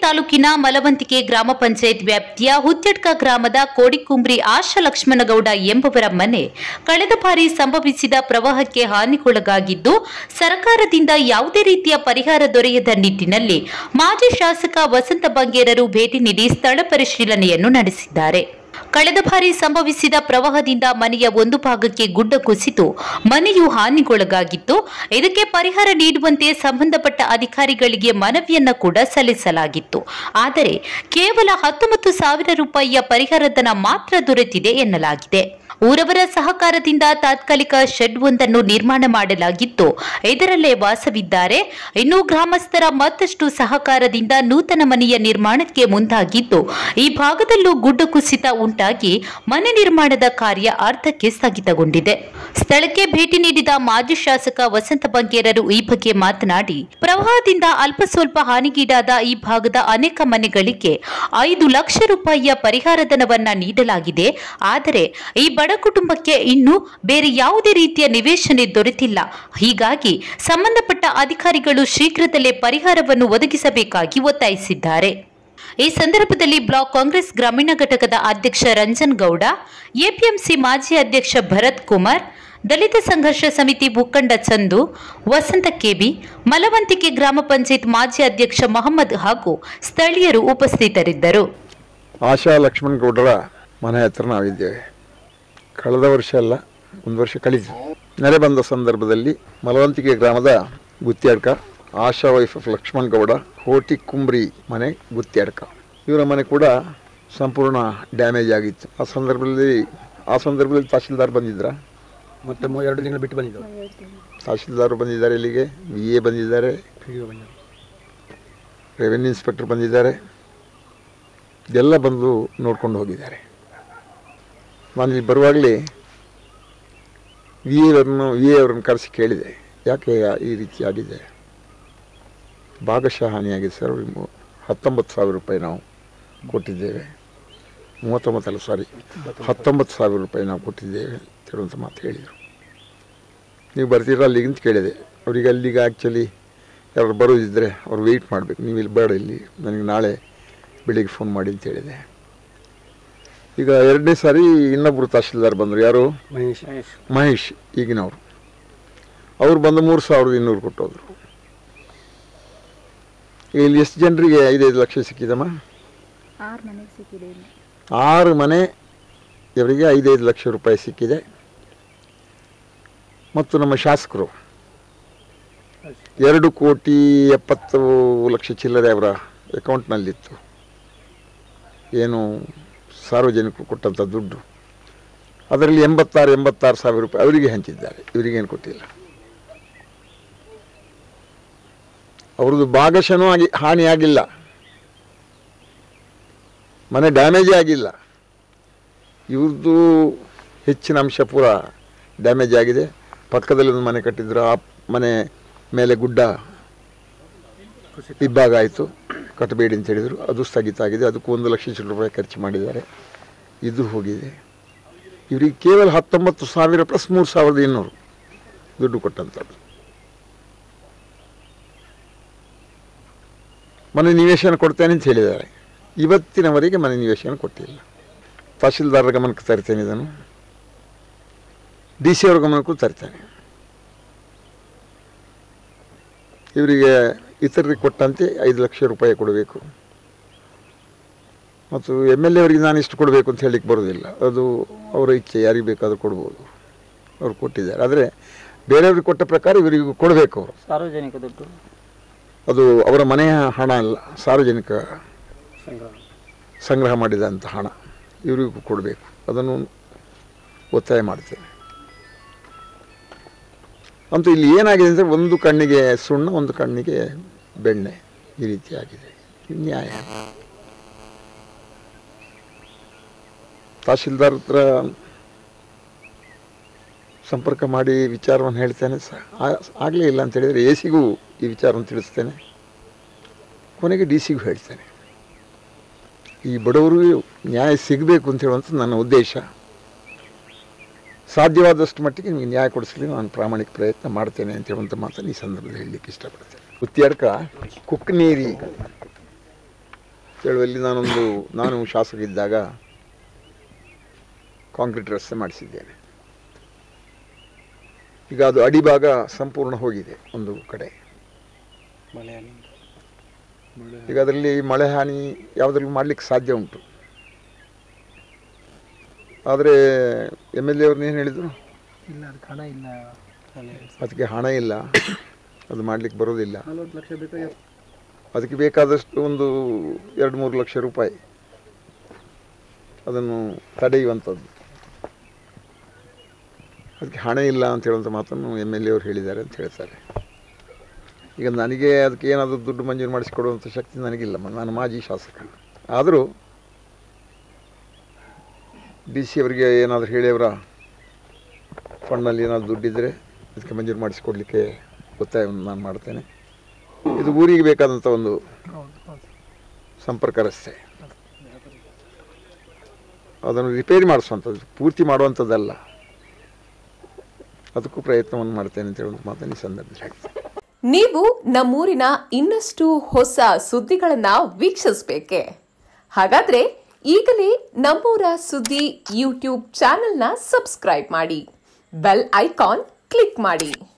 ತಾಲೂಕಿನ ಮಲವಂತಿಕೆ ಗ್ರಾಮ ಪಂಚಾಯತ್ ವ್ಯಾಪ್ತಿಯ ಹುತ್ಯಡ್ಕ ಗ್ರಾಮದ ಕೋಡಿಕುಂಬ್ರಿ ಆಶಾ ಲಕ್ಷ್ಮಣಗೌಡ ಎಂಬುವರ ಮನೆ ಕಳೆದ ಬಾರಿ ಸಂಭವಿಸಿದ ಪ್ರವಾಹಕ್ಕೆ ಹಾನಿಗೊಳಗಾಗಿದ್ದು ಸರ್ಕಾರದಿಂದ ಯಾವುದೇ ರೀತಿಯ ಪರಿಹಾರ ದೊರೆಯದ ನಿಟ್ಟಿನಲ್ಲಿ ಮಾಜಿ ಶಾಸಕ ವಸಂತ ಬಂಗೇರರು ಭೇಟಿ ನೀಡಿ ಸ್ಥಳ ಪರಿಶೀಲನೆಯನ್ನು ನಡೆಸಿದ್ದಾರೆ ಕಳೆದ ಬಾರಿ ಸಂಭವಿಸಿದ ಪ್ರವಾಹದಿಂದ ಮನೆಯ ಒಂದು ಭಾಗಕ್ಕೆ ಗುಡ್ಡ ಕುಸಿತು ಮನೆಯು ಹಾನಿಗೊಳಗಾಗಿತ್ತು ಇದಕ್ಕೆ ಪರಿಹಾರ ನೀಡುವಂತೆ ಸಂಬಂಧಪಟ್ಟ ಅಧಿಕಾರಿಗಳಿಗೆ ಮನವಿಯನ್ನ ಕೂಡ ಸಲ್ಲಿಸಲಾಗಿತ್ತು ಆದರೆ ಕೇವಲ ಹತ್ತೊಂಬತ್ತು ಸಾವಿರ ರೂಪಾಯಿಯ ಪರಿಹಾರಧನ ಮಾತ್ರ ದೊರೆತಿದೆ ಎನ್ನಲಾಗಿದೆ ಊರವರ ಸಹಕಾರದಿಂದ ತಾತ್ಕಾಲಿಕ ಶೆಡ್ ಒಂದನ್ನು ನಿರ್ಮಾಣ ಮಾಡಲಾಗಿತ್ತು ಇದರಲ್ಲೇ ವಾಸವಿದ್ದಾರೆ ಇನ್ನು ಗ್ರಾಮಸ್ಥರ ಮತ್ತಷ್ಟು ಸಹಕಾರದಿಂದ ನೂತನ ಮನೆಯ ನಿರ್ಮಾಣಕ್ಕೆ ಮುಂದಾಗಿದ್ದು ಈ ಭಾಗದಲ್ಲೂ ಗುಡ್ಡ ಕುಸಿತ ಉಂಟಾಗಿ ಮನೆ ನಿರ್ಮಾಣದ ಕಾರ್ಯ ಅರ್ಧಕ್ಕೆ ಸ್ಥಗಿತಗೊಂಡಿದೆ ಸ್ಥಳಕ್ಕೆ ಭೇಟಿ ನೀಡಿದ ಮಾಜಿ ಶಾಸಕ ವಸಂತ ಬಂಗೇರರು ಈ ಬಗ್ಗೆ ಮಾತನಾಡಿ ಪ್ರವಾಹದಿಂದ ಅಲ್ಪ ಸ್ವಲ್ಪ ಹಾನಿಗೀಡಾದ ಈ ಭಾಗದ ಅನೇಕ ಮನೆಗಳಿಗೆ ಐದು ಲಕ್ಷ ರೂಪಾಯಿಯ ಪರಿಹಾರಧನವನ್ನ ನೀಡಲಾಗಿದೆ ಆದರೆ ಈ ಬಡ ಕುಟುಂಬಕ್ಕೆ ಇನ್ನೂ ಬೇರೆ ಯಾವುದೇ ರೀತಿಯ ನಿವೇಶನೆ ದೊರೆತಿಲ್ಲ ಹೀಗಾಗಿ ಸಂಬಂಧಪಟ್ಟ ಅಧಿಕಾರಿಗಳು ಶೀಘ್ರದಲ್ಲೇ ಪರಿಹಾರವನ್ನು ಒದಗಿಸಬೇಕಾಗಿ ಒತ್ತಾಯಿಸಿದ್ದಾರೆ ಈ ಸಂದರ್ಭದಲ್ಲಿ ಬ್ಲಾಕ್ ಕಾಂಗ್ರೆಸ್ ಗ್ರಾಮೀಣ ಘಟಕದ ಅಧ್ಯಕ್ಷ ರಂಜನ್ ಗೌಡ ಎಪಿಎಂಸಿ ಮಾಜಿ ಅಧ್ಯಕ್ಷ ಭರತ್ ಕುಮಾರ್ ದಲಿತ ಸಂಘರ್ಷ ಸಮಿತಿ ಮುಖಂಡ ಚಂದು ವಸಂತ ಕೆಬಿ ಮಲವಂತಿಕೆ ಗ್ರಾಮ ಪಂಚಾಯತ್ ಮಾಜಿ ಅಧ್ಯಕ್ಷ ಮೊಹಮ್ಮದ್ ಹಾಗೂ ಸ್ಥಳೀಯರು ಉಪಸ್ಥಿತರಿದ್ದರು ಆಶಾ ಲಕ್ಷ್ಮಣಗೌಡರ ಮನೆ ಹತ್ರ ನಾವಿದ್ದೇವೆ ಕಳೆದ ವರ್ಷ ಅಲ್ಲ ಒಂದು ವರ್ಷ ಕಳೆದು ನೆರೆ ಬಂದ ಸಂದರ್ಭದಲ್ಲಿ ಮಲವಂತಿಕೆ ಗ್ರಾಮದ ಗುತ್ಯಾಡ್ಕ ಆಶಾ ವೈಫ್ ಆಫ್ ಲಕ್ಷ್ಮಣ್ ಗೌಡ ಕೋಟಿ ಕುಂಬ್ರಿ ಮನೆ ಗುತ್ಯಾಡ್ಕ ಇವರ ಮನೆ ಕೂಡ ಸಂಪೂರ್ಣ ಡ್ಯಾಮೇಜ್ ಆಗಿತ್ತು ಆ ಸಂದರ್ಭದಲ್ಲಿ ಆ ಸಂದರ್ಭದಲ್ಲಿ ತಹಶೀಲ್ದಾರ್ ಬಂದಿದ್ರ ಮತ್ತೆ ಮೂ- ಎರಡು ತಿಂಗಳು ಬಿಟ್ಟು ಬಂದಿದ್ದವು ತಹಶೀಲ್ದಾರ್ ಬಂದಿದ್ದಾರೆ ಇಲ್ಲಿಗೆ ವಿ ಎ ಬಂದಿದ್ದಾರೆ ಈಗ ಬಂದಿದ್ದವು ರೆವೆನ್ಯೂ ಇನ್ಸ್ಪೆಕ್ಟರ್ ಬಂದಿದ್ದಾರೆ ಎಲ್ಲ ಬಂದು ನೋಡ್ಕೊಂಡು ಹೋಗಿದ್ದಾರೆ ನಾನು ಇಲ್ಲಿ ಬರುವಾಗಲೇ ವಿ ಎವರನ್ನು ವಿ ಎ ಅವರನ್ನು ಕರೆಸಿ ಕೇಳಿದೆ ಯಾಕೆ ಈ ರೀತಿ ಆಗಿದೆ ಭಾಗಶಃ ಹಾನಿಯಾಗಿದೆ ಸರ್ ಅವ್ರಿಗೆ ಮೂ- ಹತ್ತೊಂಬತ್ತು ಸಾವಿರ ರೂಪಾಯಿ ನಾವು ಕೊಟ್ಟಿದ್ದೇವೆ ಮೂವತ್ತೊಂಬತ್ತಲ್ಲ ಸಾರಿ ಹತ್ತೊಂಬತ್ತು ಸಾವಿರ ರೂಪಾಯಿ ನಾವು ಕೊಟ್ಟಿದ್ದೇವೆ ಅಂತ ಹೇಳುವಂಥ ಮಾತು ಹೇಳಿದರು ನೀವು ಬರ್ತೀರಾ ಅಲ್ಲಿಗೆ ಅಂತ ಕೇಳಿದೆ ಅವರಿಗೆ ಅಲ್ಲಿಗೆ ಆ್ಯಕ್ಚುಲಿ ಯಾರು ಬರೋದಿದ್ದರೆ ಅವ್ರು ವೆಯ್ಟ್ ಮಾಡಬೇಕು ನೀವು ಇಲ್ಲಿ ಬೇಡ ಇಲ್ಲಿ ನನಗೆ ನಾಳೆ ಬೆಳಿಗ್ಗೆ ಫೋನ್ ಮಾಡಿ ಅಂತ ಹೇಳಿದೆ ಈಗ ಎರಡನೇ ಸಾರಿ ಇನ್ನೊಬ್ಬರು ತಹಶೀಲ್ದಾರ್ ಬಂದರು ಯಾರು ಮಹೇಶ್ ಮಹೇಶ್ ಈಗಿನವರು ಅವ್ರು ಬಂದು ಮೂರು ಸಾವಿರದ ಇನ್ನೂರು ಕೊಟ್ಟೋದ್ರು ಇಲ್ಲಿ ಎಷ್ಟು ಜನರಿಗೆ ಐದೈದು ಲಕ್ಷ ಸಿಕ್ಕಿದಮ್ಮ ಆರು ಮನೆಗೆ ಸಿಕ್ಕಿದೆ ಇಲ್ಲಿ ಆರು ಮನೆ ಇವರಿಗೆ ಐದೈದು ಲಕ್ಷ ರೂಪಾಯಿ ಸಿಕ್ಕಿದೆ ಮತ್ತು ನಮ್ಮ ಶಾಸಕರು ಎರಡು ಕೋಟಿ ಎಪ್ಪತ್ತು ಲಕ್ಷ ಚಿಲ್ಲರೆ ಅವರ ಅಕೌಂಟ್ನಲ್ಲಿತ್ತು ಏನು ಸಾರ್ವಜನಿಕರು ಕೊಟ್ಟಂಥ ದುಡ್ಡು ಅದರಲ್ಲಿ ಎಂಬತ್ತಾರು ಎಂಬತ್ತಾರು ಸಾವಿರ ರೂಪಾಯಿ ಅವರಿಗೆ ಹಂಚಿದ್ದಾರೆ ಇವರಿಗೇನು ಕೊಟ್ಟಿಲ್ಲ ಅವ್ರದ್ದು ಭಾಗಶನೂ ಆಗಿ ಹಾನಿಯಾಗಿಲ್ಲ ಮನೆ ಡ್ಯಾಮೇಜೇ ಆಗಿಲ್ಲ ಇವ್ರದ್ದು ಹೆಚ್ಚಿನ ಅಂಶ ಪೂರ ಡ್ಯಾಮೇಜ್ ಆಗಿದೆ ಪಕ್ಕದಲ್ಲಿ ಒಂದು ಮನೆ ಕಟ್ಟಿದ್ರು ಆ ಮನೆ ಮೇಲೆ ಗುಡ್ಡ ಇಬ್ಬಾಗ ಆಯಿತು ಕಟ್ಟಬೇಡಿ ಅಂತ ಹೇಳಿದರು ಅದು ಸ್ಥಗಿತ ಆಗಿದೆ ಅದಕ್ಕೂ ಒಂದು ಲಕ್ಷ ಚಿಲ್ಲರೆ ರೂಪಾಯಿ ಖರ್ಚು ಮಾಡಿದ್ದಾರೆ ಇದು ಹೋಗಿದೆ ಇವರಿಗೆ ಕೇವಲ ಹತ್ತೊಂಬತ್ತು ಸಾವಿರ ಪ್ಲಸ್ ಮೂರು ಸಾವಿರದ ಇನ್ನೂರು ದುಡ್ಡು ಕೊಟ್ಟಂಥದ್ದು ಮನೆ ನಿವೇಶನ ಕೊಡ್ತೇನೆ ಅಂತ ಹೇಳಿದ್ದಾರೆ ಇವತ್ತಿನವರೆಗೆ ಮನೆ ನಿವೇಶನ ಕೊಟ್ಟಿಲ್ಲ ತಹಶೀಲ್ದಾರರ ಗಮನಕ್ಕೆ ತರ್ತೇನೆ ಇದನ್ನು ಡಿ ಸಿ ಅವ್ರ ಗಮನಕ್ಕೂ ತರ್ತೇನೆ ಇವರಿಗೆ ಇತರರಿಗೆ ಕೊಟ್ಟಂತೆ ಐದು ಲಕ್ಷ ರೂಪಾಯಿ ಕೊಡಬೇಕು ಮತ್ತು ಎಮ್ ಎಲ್ ಎ ಅವರಿಗೆ ನಾನು ಇಷ್ಟು ಕೊಡಬೇಕು ಅಂತ ಹೇಳಲಿಕ್ಕೆ ಬರೋದಿಲ್ಲ ಅದು ಅವರ ಇಚ್ಛೆ ಯಾರಿಗೆ ಬೇಕಾದರೂ ಕೊಡ್ಬೋದು ಅವ್ರು ಕೊಟ್ಟಿದ್ದಾರೆ ಆದರೆ ಬೇರೆಯವ್ರಿಗೆ ಕೊಟ್ಟ ಪ್ರಕಾರ ಇವರಿಗೂ ಕೊಡಬೇಕು ಅವರು ಸಾರ್ವಜನಿಕ ದುಡ್ಡು ಅದು ಅವರ ಮನೆಯ ಹಣ ಅಲ್ಲ ಸಾರ್ವಜನಿಕ ಸಂಗ್ರಹ ಸಂಗ್ರಹ ಮಾಡಿದಂಥ ಹಣ ಇವರಿಗೂ ಕೊಡಬೇಕು ಅದನ್ನು ಒತ್ತಾಯ ಮಾಡ್ತೇನೆ ಅಂತೂ ಇಲ್ಲಿ ಏನಾಗಿದೆ ಅಂದರೆ ಒಂದು ಕಣ್ಣಿಗೆ ಸುಣ್ಣ ಒಂದು ಕಣ್ಣಿಗೆ ಬೆಣ್ಣೆ ಈ ರೀತಿ ಆಗಿದೆ ಇದು ನ್ಯಾಯ ತಹಶೀಲ್ದಾರ್ ಹತ್ರ ಸಂಪರ್ಕ ಮಾಡಿ ವಿಚಾರವನ್ನು ಹೇಳ್ತೇನೆ ಸ ಆಗಲೇ ಇಲ್ಲ ಅಂತ ಹೇಳಿದರೆ ಎ ಸಿಗೂ ಈ ವಿಚಾರವನ್ನು ತಿಳಿಸ್ತೇನೆ ಕೊನೆಗೆ ಡಿ ಸಿಗೂ ಹೇಳ್ತೇನೆ ಈ ಬಡವರಿಗೂ ನ್ಯಾಯ ಸಿಗಬೇಕು ಅಂತ ಹೇಳುವಂಥ ನನ್ನ ಉದ್ದೇಶ ಸಾಧ್ಯವಾದಷ್ಟು ಮಟ್ಟಿಗೆ ನಿಮಗೆ ನ್ಯಾಯ ಕೊಡಿಸಲಿಕ್ಕೆ ನಾನು ಪ್ರಾಮಾಣಿಕ ಪ್ರಯತ್ನ ಮಾಡ್ತೇನೆ ಅಂತ ಹೇಳುವಂಥ ಮಾತನ್ನು ಈ ಸಂದರ್ಭದಲ್ಲಿ ಹೇಳಲಿಕ್ಕೆ ಇಷ್ಟಪಡ್ತೇನೆ ಉತ್ಯಾಡ್ಕ ಕುಕ್ನೀರಿ ಚಳುವಲ್ಲಿ ನಾನೊಂದು ನಾನು ಶಾಸಕ ಇದ್ದಾಗ ಕಾಂಕ್ರೀಟ್ ರಸ್ತೆ ಮಾಡಿಸಿದ್ದೇನೆ ಈಗ ಅದು ಅಡಿಭಾಗ ಸಂಪೂರ್ಣ ಹೋಗಿದೆ ಒಂದು ಕಡೆ ಮಳೆ ಮಳೆ ಈಗ ಅದರಲ್ಲಿ ಮಳೆ ಹಾನಿ ಯಾವುದ್ರಲ್ಲಿ ಮಾಡಲಿಕ್ಕೆ ಸಾಧ್ಯ ಉಂಟು ಆದರೆ ಎಮ್ ಎಲ್ ಎ ಅವ್ರನ್ನ ಏನು ಹೇಳಿದರು ಇಲ್ಲ ಅದಕ್ಕೆ ಹಣ ಇಲ್ಲ ಅದಕ್ಕೆ ಹಣ ಇಲ್ಲ ಅದು ಮಾಡಲಿಕ್ಕೆ ಬರೋದಿಲ್ಲ ನಲ್ವತ್ತು ಲಕ್ಷ ಬೇಕಾಗಿ ಅದಕ್ಕೆ ಬೇಕಾದಷ್ಟು ಒಂದು ಎರಡು ಮೂರು ಲಕ್ಷ ರೂಪಾಯಿ ಅದನ್ನು ತಡೆಯುವಂಥದ್ದು ಅದಕ್ಕೆ ಹಣ ಇಲ್ಲ ಅಂತ ಹೇಳುವಂಥ ಮಾತನ್ನು ಎಮ್ ಎಲ್ ಎ ಅವರು ಹೇಳಿದ್ದಾರೆ ಅಂತ ಹೇಳ್ತಾರೆ ಈಗ ನನಗೆ ಅದಕ್ಕೆ ಏನಾದರೂ ದುಡ್ಡು ಮಂಜೂರು ಮಾಡಿಸಿಕೊಡುವಂಥ ಶಕ್ತಿ ನನಗಿಲ್ಲ ಮ- ನಾನು ಮಾಜಿ ಶಾಸಕ ಆದರೂ ಡಿ ಸಿ ಅವರಿಗೆ ಏನಾದರೂ ಹೇಳಿಯವರ ಫಂಡ್ನಲ್ಲಿ ಏನಾದರೂ ದುಡ್ಡಿದ್ದರೆ ಅದಕ್ಕೆ ಮಂಜೂರು ಮಾಡಿಸಿಕೊಡ್ಲಿಕ್ಕೆ ಒತ್ತಾಯವನ್ನು ನಾನು ಮಾಡ್ತೇನೆ ಇದು ಊರಿಗೆ ಬೇಕಾದಂಥ ಒಂದು ಸಂಪರ್ಕ ರಸ್ತೆ ಅದನ್ನು ರಿಪೇರಿ ಮಾಡಿಸುವಂಥದ್ದು ಪೂರ್ತಿ ಮಾಡುವಂಥದ್ದಲ್ಲ ಅದಕ್ಕೂ ಪ್ರಯತ್ನವನ್ನು ಮಾಡ್ತೇನೆ ಅಂತ ಹೇಳುವಂಥ ಮಾತನ್ನು ಈ ಸಂದರ್ಭದಲ್ಲಿ ಹೇಳ್ತೇನೆ ನೀವು ನಮ್ಮೂರಿನ ಇನ್ನಷ್ಟು ಹೊಸ ಸುದ್ದಿಗಳನ್ನ ವೀಕ್ಷಿಸಬೇಕೆ ಹಾಗಾದ್ರೆ ಈಗಲೇ ನಮ್ಮೂರ ಸುದ್ದಿ ಯೂಟ್ಯೂಬ್ ಚಾನೆಲ್ನ ಸಬ್ಸ್ಕ್ರೈಬ್ ಮಾಡಿ ಬೆಲ್ ಐಕಾನ್ ಕ್ಲಿಕ್ ಮಾಡಿ